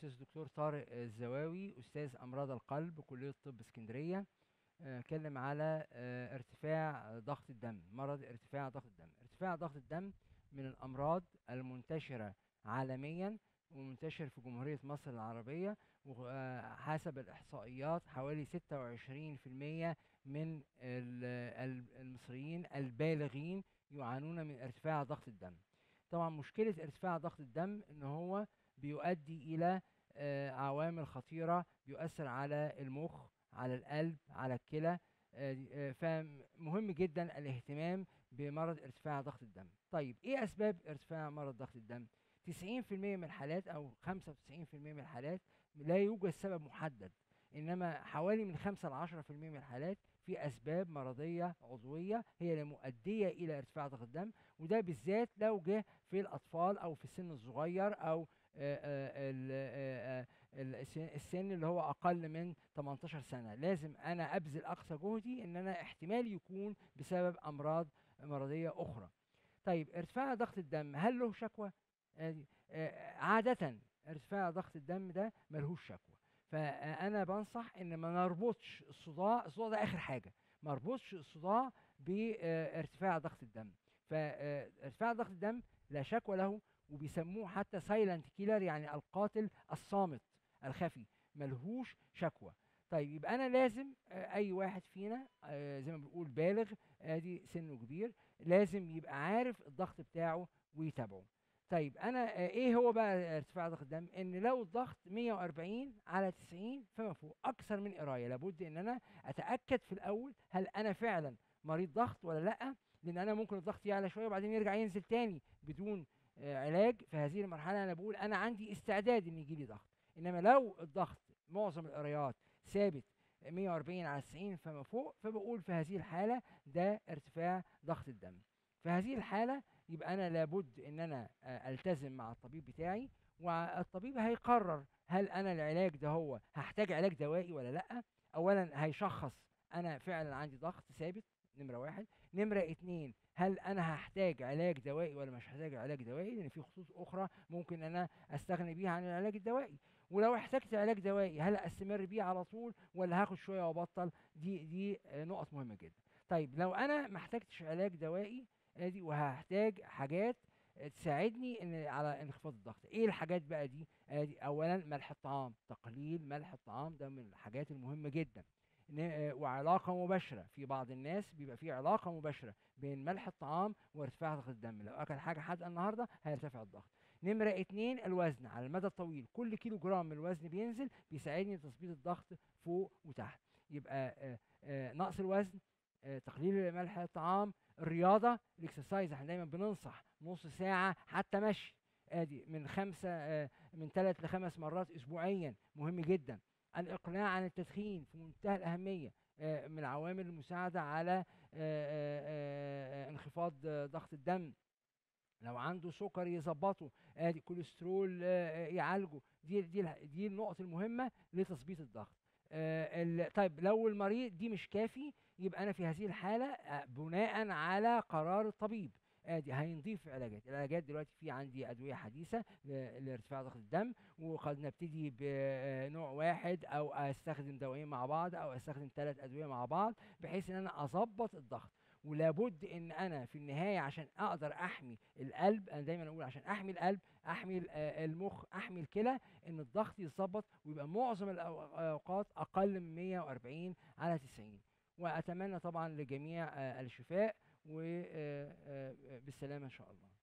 الاستاذ الدكتور طارق الزواوي استاذ امراض القلب كليه طب اسكندريه آه، اتكلم على آه، ارتفاع ضغط الدم مرض ارتفاع ضغط الدم ارتفاع ضغط الدم من الامراض المنتشره عالميا ومنتشر في جمهوريه مصر العربيه وحسب الاحصائيات حوالي 26% من ال- ال- المصريين البالغين يعانون من ارتفاع ضغط الدم طبعا مشكله ارتفاع ضغط الدم ان هو بيؤدي الى آه، عوامل خطيره بيؤثر على المخ على القلب على الكلى آه، دي- آه، فمهم جدا الاهتمام بمرض ارتفاع ضغط الدم طيب ايه اسباب ارتفاع مرض ضغط الدم 90% من الحالات او 95% من الحالات لا يوجد سبب محدد انما حوالي من 5 ل 10% من الحالات في اسباب مرضيه عضويه هي المؤديه الى ارتفاع ضغط الدم وده بالذات لو جه في الاطفال او في السن الصغير او آه، آه، ال- آه، آه، ال- السن السن اللي هو اقل من 18 سنه لازم انا ابذل اقصى جهدي ان انا احتمال يكون بسبب امراض مرضيه اخرى طيب ارتفاع ضغط الدم هل له شكوى آدي، آه، عاده ارتفاع ضغط الدم ده ملهوش شكوى فانا بنصح ان ما نربطش الصداع الصداع ده اخر حاجه ما نربطش الصداع بارتفاع ضغط الدم فارتفاع ضغط الدم لا شكوى له وبيسموه حتى سايلنت كيلر يعني القاتل الصامت الخفي ملهوش شكوى طيب يبقى انا لازم آه، اي واحد فينا آه، زي ما بنقول بالغ ادي سنه كبير لازم يبقى عارف الضغط بتاعه ويتابعه طيب انا آه، ايه هو بقى ارتفاع ضغط الدم ان لو الضغط 140 على 90 فما فوق اكثر من قرايه لابد ان انا اتاكد في الاول هل انا فعلا مريض ضغط ولا لا لان انا ممكن الضغط يعلى شويه وبعدين يرجع ينزل تاني بدون آه، علاج في هذه المرحله انا بقول انا عندي استعداد ان يجي لي ضغط انما لو الضغط معظم القرايات ثابت 140 على 90 فما فوق فبقول في هذه الحاله ده ارتفاع ضغط الدم في هذه الحاله يبقى انا لابد ان انا آه، التزم مع الطبيب بتاعي والطبيب هيقرر هل انا العلاج ده هو هحتاج علاج دوائي ولا لا اولا هيشخص انا فعلا عندي ضغط ثابت نمره واحد نمره اتنين هل انا هحتاج علاج دوائي ولا مش هحتاج علاج دوائي لان في خطوط اخرى ممكن انا استغني بيها عن العلاج الدوائي ولو احتجت علاج دوائي هل استمر بيه على طول ولا هاخد شويه وابطل دي دي آه، نقط مهمه جدا طيب لو انا ما احتجتش علاج دوائي ادي وهحتاج حاجات آه، تساعدني ان على انخفاض الضغط ايه الحاجات بقى دي ادي اولا ملح الطعام تقليل ملح الطعام ده من الحاجات المهمه جدا إن- آه، وعلاقه مباشره في بعض الناس بيبقى في علاقه مباشره بين ملح الطعام وارتفاع ضغط الدم لو اكل حاجه حادقه النهارده هيرتفع الضغط نمرة اتنين الوزن على المدى الطويل كل كيلو جرام من الوزن بينزل بيساعدني تظبيط الضغط فوق وتحت يبقى آه، آه، نقص الوزن آه، تقليل ملح الطعام الرياضة الاكسرسايز احنا دايما بننصح نص ساعة حتى مشي ادي من خمسة آه، من ثلاث لخمس مرات اسبوعيا مهم جدا الاقلاع عن التدخين في منتهى الاهمية آه، من العوامل المساعدة على آه، آه، آه، انخفاض آه، ضغط الدم لو عنده سكر يظبطه ادي كوليسترول آه، آه، يعالجه دي دي الح- دي النقط المهمه لتظبيط الضغط آه، ال- طيب لو المريض دي مش كافي يبقى انا في هذه الحاله آه، بناء على قرار الطبيب ادي هنضيف علاجات العلاجات دلوقتي في عندي ادويه حديثه ل- لارتفاع ضغط الدم وقد نبتدي بنوع واحد او استخدم دوايين مع بعض او استخدم ثلاث ادويه مع بعض بحيث ان انا اظبط الضغط ولابد ان انا في النهايه عشان اقدر احمي القلب انا دايما اقول عشان احمي القلب احمي ال- آه، المخ احمي الكلى ان الضغط يتظبط ويبقى معظم الأو- الاوقات اقل من 140 على 90 واتمنى طبعا لجميع آه، الشفاء وبالسلامه ان شاء الله